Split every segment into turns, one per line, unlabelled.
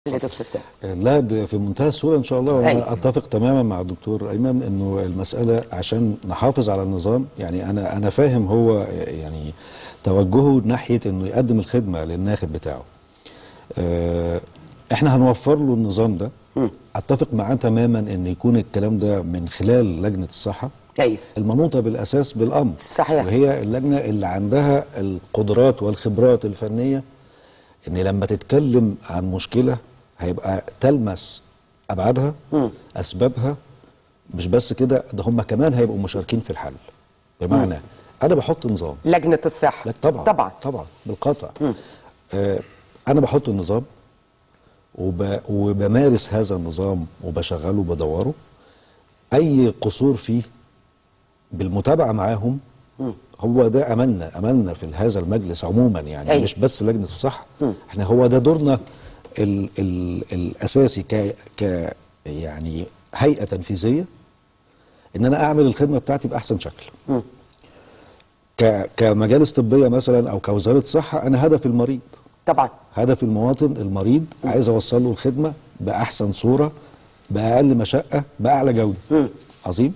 يا دكتور تامر
لا ب- في منتهى السهوله ان شاء الله وانا
أيوة.
اتفق تماما مع الدكتور ايمن انه المساله عشان نحافظ على النظام يعني انا انا فاهم هو يعني توجهه ناحيه انه يقدم الخدمه للناخب بتاعه. آه، احنا هنوفر له النظام ده اتفق معاه تماما ان يكون الكلام ده من خلال لجنه الصحه
ايوه
المنوطه بالاساس بالامر
صحيح.
وهي اللجنه اللي عندها القدرات والخبرات الفنيه ان لما تتكلم عن مشكله هيبقى تلمس ابعادها اسبابها مش بس كده ده هم كمان هيبقوا مشاركين في الحل بمعنى انا بحط نظام
لجنه الصحه
لك طبعا
طبعا
طبعا بالقطع آه انا بحط النظام وب... وبمارس هذا النظام وبشغله وبدوره اي قصور فيه بالمتابعه معاهم هو ده املنا املنا في هذا المجلس عموما يعني
أيوة.
مش بس لجنه الصحه احنا هو ده دورنا ال... ال... الاساسي ك... ك يعني هيئه تنفيذيه ان انا اعمل الخدمه بتاعتي باحسن شكل ك... كمجالس طبيه مثلا او كوزاره صحه انا هدف المريض
طبعا
هدف المواطن المريض عايز اوصل له الخدمه باحسن صوره باقل مشقه باعلى جوده عظيم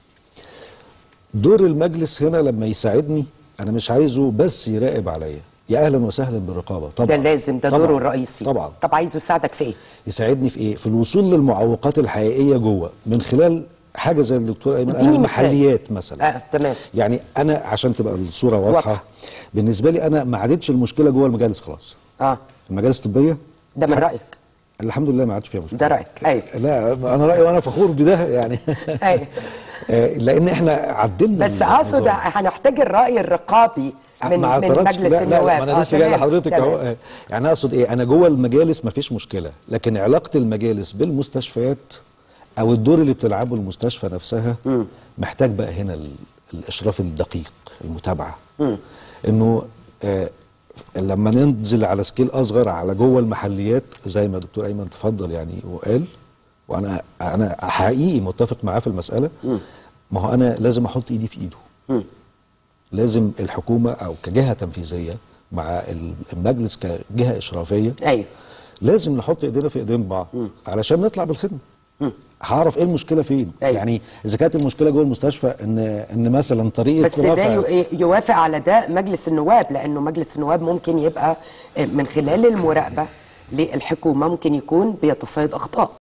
دور المجلس هنا لما يساعدني انا مش عايزه بس يراقب عليا يا اهلا وسهلا بالرقابه طبعا
ده لازم ده
طبعاً.
دوره الرئيسي
طبعا
طب عايزه يساعدك في ايه
يساعدني في ايه في الوصول للمعوقات الحقيقيه جوه من خلال حاجه زي الدكتور ايمن قال
اديني مثال.
المحليات مثلا
اه تمام
يعني انا عشان تبقى الصوره واضحه
واضحة.
بالنسبه لي انا ما عادتش المشكله جوه المجالس خلاص
اه
المجالس الطبيه
ده من رايك
الحمد لله ما عادش فيها مشكله
ده رايك ايوه
لا انا رايي وانا فخور بده يعني
أيوة.
آه، لان احنا عدلنا
بس اقصد
النظام.
هنحتاج الراي الرقابي من
ما
من
اعترضش
مجلس
لا لا,
النواب
لا ما انا
آه،
لسه جاي
تمام،
لحضرتك
تمام.
اهو آه، يعني أنا اقصد ايه انا جوه المجالس ما فيش مشكله لكن علاقه المجالس بالمستشفيات او الدور اللي بتلعبه المستشفى نفسها محتاج بقى هنا ال- الاشراف الدقيق المتابعه انه آه لما ننزل على سكيل اصغر على جوه المحليات زي ما دكتور ايمن تفضل يعني وقال وانا انا حقيقي متفق معاه في المساله ما هو انا لازم احط ايدي في ايده لازم الحكومه او كجهه تنفيذيه مع المجلس كجهه اشرافيه
ايوه
لازم نحط ايدينا في ايدين بعض علشان نطلع بالخدمه هعرف ايه المشكله فين
أيوة.
يعني اذا كانت المشكله جوه المستشفى ان ان مثلا طريقه
بس ده
رفع-
يو- يوافق على ده مجلس النواب لانه مجلس النواب ممكن يبقى من خلال المراقبه للحكومه ممكن يكون بيتصيد اخطاء